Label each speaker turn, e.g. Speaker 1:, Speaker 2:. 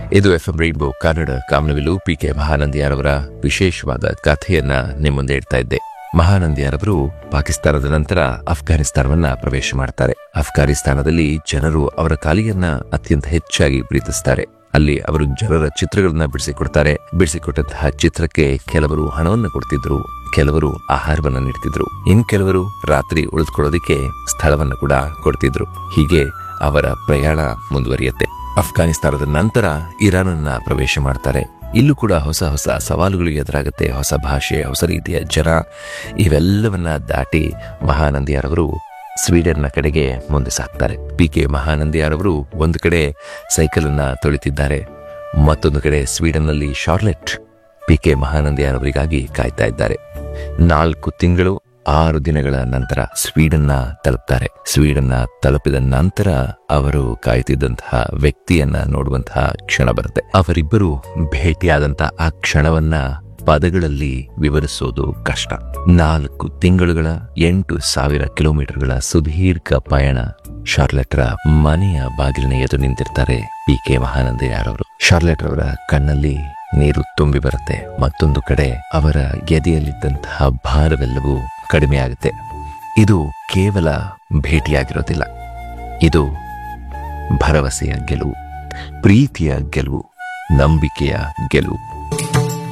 Speaker 1: ಇದು F M rainbow Kannada ಕಾಮನವಿಲು P K ಮಹಾನಂದಿಯಾರವರ ವಿಶೇಷವಾದ ಕಥೆಯನ್ನ ನಿಮ್ಮ ಮುಂದೆ ಇಡ್ತಾ ಇದ್ದೆ ಮಹಾನಂದಿಯಾರವರು ಪಾಕಿಸ್ತಾನದ ನಂತರ ಅಫ್ಘಾನಿಸ್ತಾನವನ್ನ ಪ್ರವೇಶ ಮಾಡ್ತಾರೆ ಅಫ್ಘಾನಿಸ್ತಾನದಲ್ಲಿ ಜನರು ಅವರ ಕಾಲಿಯನ್ನ ಅತ್ಯಂತ ಹೆಚ್ಚಾಗಿ ಪ್ರೀತಿಸ್ತಾರೆ ಅಲ್ಲಿ ಅವರು ಜನರ ಚಿತ್ರಗಳನ್ನ ಬಿಡಿಸಿಕೊಡ್ತಾರೆ ಬಿಡಿಸಿಕೊಟ್ಟಂತಹ ಚಿತ್ರಕ್ಕೆ ಕೆಲವರು ಹಣವನ್ನು ಕೊಡ್ತಿದ್ರು ಕೆಲವರು ಆಹಾರವನ್ನ ನೀಡ್ತಿದ್ರು ಇನ್ ಕೆಲವರು ರಾತ್ರಿ ಉಳಿದುಕೊಳ್ಳೋದಿಕ್ಕೆ ಸ್ಥಳವನ್ನು ಕೂಡ ಕೊಡ್ತಿದ್ರು ಹೀಗೆ ಅವರ ಪ್ರಯಾಣ ಮುಂದುವರಿಯುತ್ತೆ ಅಫ್ಘಾನಿಸ್ತಾನದ ನಂತರ ಇರಾನನ್ನ ಪ್ರವೇಶ ಮಾಡ್ತಾರೆ ಇಲ್ಲೂ ಕೂಡ ಹೊಸ ಹೊಸ ಸವಾಲುಗಳು ಎದುರಾಗುತ್ತೆ ಹೊಸ ಭಾಷೆ ಹೊಸ ರೀತಿಯ ಜನ ಇವೆಲ್ಲವನ್ನ ದಾಟಿ ಮಹಾನಂದಿಯಾರವರು ಸ್ವೀಡನ್ನ ಕಡೆಗೆ ಮುಂದೆ ಸಾಕ್ತಾರೆ ಪಿ ಕೆ ಮಹಾನಂದಿಯಾರವರು ಒಂದು ಕಡೆ ಸೈಕಲ್ ಅನ್ನ ತೊಳಿತಿದ್ದಾರೆ ಮತ್ತೊಂದು ಕಡೆ ಸ್ವೀಡನ್ನಲ್ಲಿ ಶಾರ್ಲೆಟ್ ಪಿ ಕೆ ಮಹಾನಂದಿಯಾರವರಿಗಾಗಿ ಕಾಯ್ತಾ ಇದ್ದಾರೆ ನಾಲ್ಕು ತಿಂಗಳು ಆರು ದಿನಗಳ ನಂತರ ಸ್ವೀಡನ್ನ ತಲುಪ್ತಾರೆ ಸ್ವೀಡನ್ನ ತಲುಪಿದ ನಂತರ ಅವರು ಕಾಯ್ತಿದ್ದಂತಹ ವ್ಯಕ್ತಿಯನ್ನ ನೋಡುವಂತಹ ಕ್ಷಣ ಬರುತ್ತೆ ಅವರಿಬ್ಬರು ಭೇಟಿಯಾದಂತಹ ಆ ಕ್ಷಣವನ್ನ ಪದಗಳಲ್ಲಿ ವಿವರಿಸೋದು ಕಷ್ಟ ನಾಲ್ಕು ತಿಂಗಳುಗಳ ಎಂಟು ಸಾವಿರ ಕಿಲೋಮೀಟರ್ಗಳ ಸುದೀರ್ಘ ಪಯಣ ಶಾರ್ಲೆಟ್ರ ಮನೆಯ ಬಾಗಿಲಿನ ಎದುರು ನಿಂತಿರ್ತಾರೆ ಪಿ ಕೆ ಮಹಾನಂದಯ್ಯರವರು ಶಾರ್ಲೆಟ್ ಅವರ ಕಣ್ಣಲ್ಲಿ ನೀರು ತುಂಬಿ ಬರುತ್ತೆ ಮತ್ತೊಂದು ಕಡೆ ಅವರ ಎದೆಯಲ್ಲಿದ್ದಂತಹ ಭಾರವೆಲ್ಲವೂ ಕಡಿಮೆ ಆಗುತ್ತೆ ಇದು ಕೇವಲ ಭೇಟಿಯಾಗಿರೋದಿಲ್ಲ ಇದು ಭರವಸೆಯ ಗೆಲುವು ಪ್ರೀತಿಯ ಗೆಲುವು ನಂಬಿಕೆಯ ಗೆಲುವು